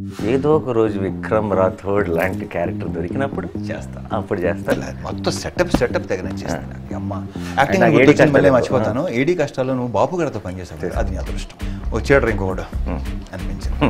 ఏదో ఒక రోజు విక్రమ్ రాథోడ్ లాంటి క్యారెక్టర్ దొరికినప్పుడు చేస్తా అప్పుడు చేస్తా ఇలా మొత్తం సెటప్ సెటప్ దగ్గర చేస్తాను నాకు. అమ్మ నాకు యాక్టింగ్ ఏడీ గురించి మళ్ళీ కష్టాలు. మర్చిపోతాను ఏడీ కష్టాల్లో నువ్వు బాపు గారితో పనిచేసావు అది నీ అదృష్టం వచ్చాడు ఇంకొకడు అనిపించింది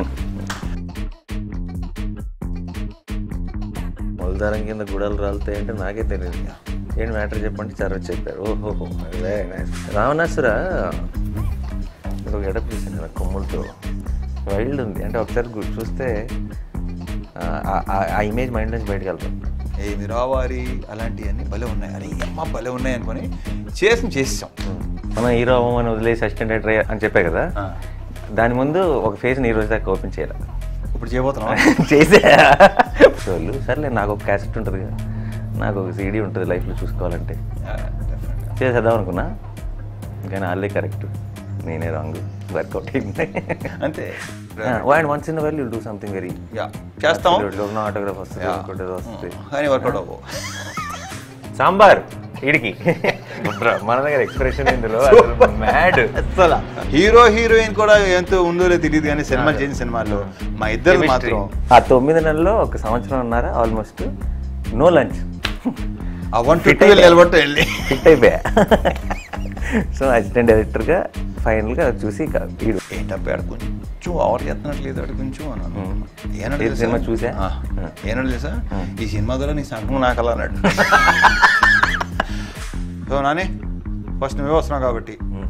మొలదారం కింద గుడలు రాలుతాయి అంటే నాకే తెలియదు ఏంటి మ్యాటర్ చెప్పండి చర్వ చెప్పారు ఓహో రావణాసుర ఒక ఎడప్ చూసాను కదా కొమ్ములతో వైల్డ్ ఉంది అంటే ఒకసారి గు- చూస్తే ఆ- ఆ- ఆ- ఆ ఇమేజ్ మైండ్ నుంచి బయటకు వెళ్తాం ఏ మిరావారి అలాంటివన్నీ భలే ఉన్నాయి అరే ఈ అమ్మ భలే ఉన్నాయి అనుకొని చేసి చేసాం మనం హీరో అవ్వమని వదిలేసి అసిస్టెంట్ డైరెక్టర్ అయ్యా అని చెప్పే కదా ఆ. దాని ముందు ఒక ఫేస్ ఈ రోజు దాకా ఓపెన్ చేయాలి ఇప్పుడు చేయబోతున్నాం చేసే వాళ్ళు సర్లే నాకు ఒక క్యాసెట్ ఉంటుంది కదా నాకు ఒక సీడీ ఉంటుంది లైఫ్లో చూసుకోవాలంటే చేసేద్దాం అనుకున్నా కానీ వాళ్ళే కరెక్ట్ నేనే రాంగ్ వర్కౌట్ అయింది అంతే వాడు once in well you do something very యా చేస్తాం ఆటోగ్రాఫ్ వస్తుంది Yeah. ఇంకోటి ఏదో వస్తుంది కానీ వర్కౌట్ అవ్వవు సాంబార్ ఇడికి మన దగ్గర ఎక్స్ప్రెషన్ ఇందులో మ్యాడ్ అసలు హీరో హీరోయిన్ కూడా ఎంత ఉందో లేదో తెలియదు కానీ సినిమా చేసిన సినిమాల్లో మా ఇద్దరు మాత్రం ఆ తొమ్మిది నెలల్లో ఒక సంవత్సరం ఉన్నారా ఆల్మోస్ట్ నో లంచ్ ఆ వన్ ఫిఫ్టీ నిలబట్టు వెళ్ళి ఫిట్ అయిపోయా సో అసిస్టెంట్ డైరెక్టర్గా ఫైనల్గా చూసి ఇక వీడు ఏంటబ్బా ఆడ కొంచెం ఓవర్ చేస్తున్నట్లేదు ఆడ కొంచెం అన్నాను మ్మ్. ఏనాడు ఏ తెలుసా? సినిమా చూసా? ఆ, ఏనాడు తెలుసా ఈ సినిమా ద్వారా నీ సంఘం నాకు అలా అన్నాడు సో నాని ఫస్ట్ నువ్వే వస్తున్నావు కాబట్టి మ్మ్.